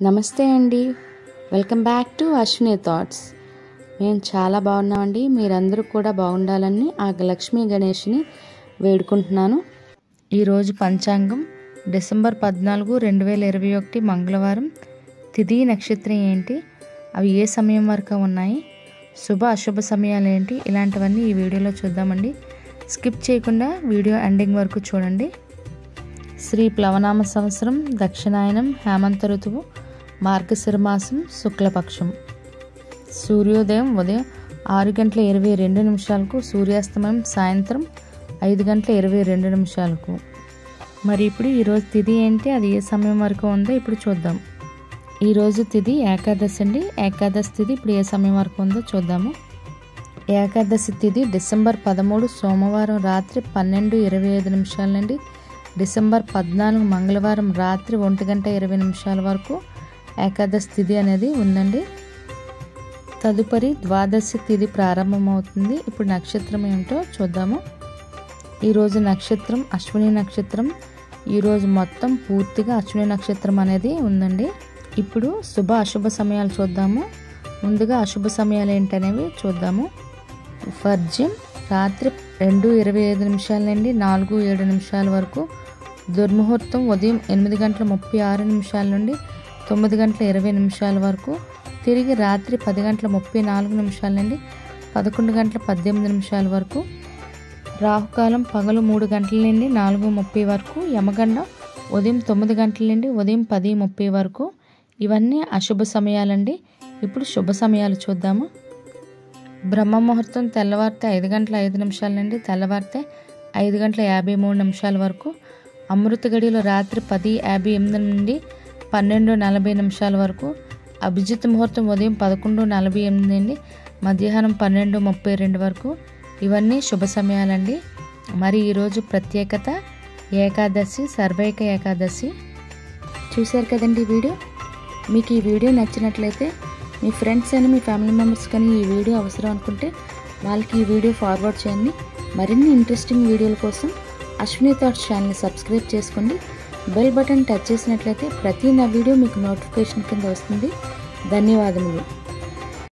నమస్తే అండి welcome back to Ashwini thoughts మేము చాలా బాగున్నామండి మీరందరూ కూడా బాగుండాలని ఆ లక్ష్మీ గణేష్ని వేడుకుంటున్నాను ఈరోజు పంచాంగం డిసెంబర్ పద్నాలుగు రెండు వేల ఇరవై ఒకటి మంగళవారం తిథి నక్షత్రం ఏంటి అవి ఏ సమయం వరకు ఉన్నాయి శుభ అశుభ సమయాలు ఏంటి ఇలాంటివన్నీ ఈ వీడియోలో చూద్దామండి స్కిప్ చేయకుండా వీడియో ఎండింగ్ వరకు చూడండి శ్రీ ప్లవనామ సంవత్సరం దక్షిణాయనం హేమంత ఋతువు మార్గశిర మాసం శుక్లపక్షం సూర్యోదయం ఉదయం ఆరు గంటల ఇరవై రెండు నిమిషాలకు సూర్యాస్తమయం సాయంత్రం ఐదు గంటల ఇరవై రెండు నిమిషాలకు మరి ఇప్పుడు ఈరోజు తిథి ఏంటి అది ఏ సమయం వరకు ఉందో ఇప్పుడు చూద్దాం ఈరోజు తిథి ఏకాదశి అండి ఏకాదశి తిథి ఇప్పుడు ఏ సమయం వరకు ఉందో చూద్దాము ఏకాదశి తిథి డిసెంబర్ పదమూడు సోమవారం రాత్రి పన్నెండు ఇరవై ఐదు నిమిషాల నుండి డిసెంబర్ పద్నాలుగు మంగళవారం రాత్రి ఒంటి గంట ఇరవై నిమిషాల వరకు ఏకాదశి తిథి అనేది ఉందండి తదుపరి ద్వాదశి తిథి ప్రారంభమవుతుంది ఇప్పుడు నక్షత్రం ఏమిటో చూద్దాము ఈరోజు నక్షత్రం అశ్విని నక్షత్రం ఈరోజు మొత్తం పూర్తిగా అశ్విని నక్షత్రం అనేది ఉందండి ఇప్పుడు శుభ అశుభ సమయాలు చూద్దాము ముందుగా అశుభ సమయాలు ఏంటనేవి చూద్దాము వర్జ్యం రాత్రి రెండు ఇరవై ఐదు నిమిషాల నుండి నాలుగు ఏడు నిమిషాల వరకు దుర్ముహూర్తం ఉదయం ఎనిమిది గంటల ముప్పై ఆరు నిమిషాల నుండి తొమ్మిది గంటల ఇరవై నిమిషాల వరకు తిరిగి రాత్రి పది గంటల ముప్పై నాలుగు నిమిషాల నుండి పదకొండు గంటల పద్దెనిమిది నిమిషాల వరకు రాహుకాలం పగలు మూడు గంటల నుండి నాలుగు ముప్పై వరకు యమగండం ఉదయం తొమ్మిది గంటల నుండి ఉదయం పది ముప్పై వరకు ఇవన్నీ అశుభ సమయాలండి ఇప్పుడు శుభ సమయాలు చూద్దాము బ్రహ్మ ముహూర్తం తెల్లవారితే ఐదు గంటల ఐదు నిమిషాల నుండి తెల్లవారితే ఐదు గంటల యాభై మూడు నిమిషాల వరకు అమృత గడిలో రాత్రి పది యాభై ఎనిమిది నుండి పన్నెండు నలభై నిమిషాల వరకు అభిజిత్ ముహూర్తం ఉదయం పదకొండు నలభై ఎనిమిది నుండి మధ్యాహ్నం పన్నెండు ముప్పై రెండు వరకు ఇవన్నీ శుభ సమయాలండి మరి ఈరోజు ప్రత్యేకత ఏకాదశి సర్వైక ఏకాదశి చూశారు కదండి ఈ వీడియో మీకు ఈ వీడియో నచ్చినట్లయితే మీ ఫ్రెండ్స్ అని మీ ఫ్యామిలీ మెంబర్స్ కానీ ఈ వీడియో అవసరం అనుకుంటే వాళ్ళకి ఈ వీడియో ఫార్వర్డ్ చేయండి మరిన్ని ఇంట్రెస్టింగ్ వీడియోల కోసం అశ్విని థాట్స్ ఛానల్ని సబ్స్క్రైబ్ చేసుకోండి బెల్ బటన్ టచ్ చేసినట్లయితే ప్రతి నా వీడియో మీకు నోటిఫికేషన్ కింద వస్తుంది ధన్యవాదములు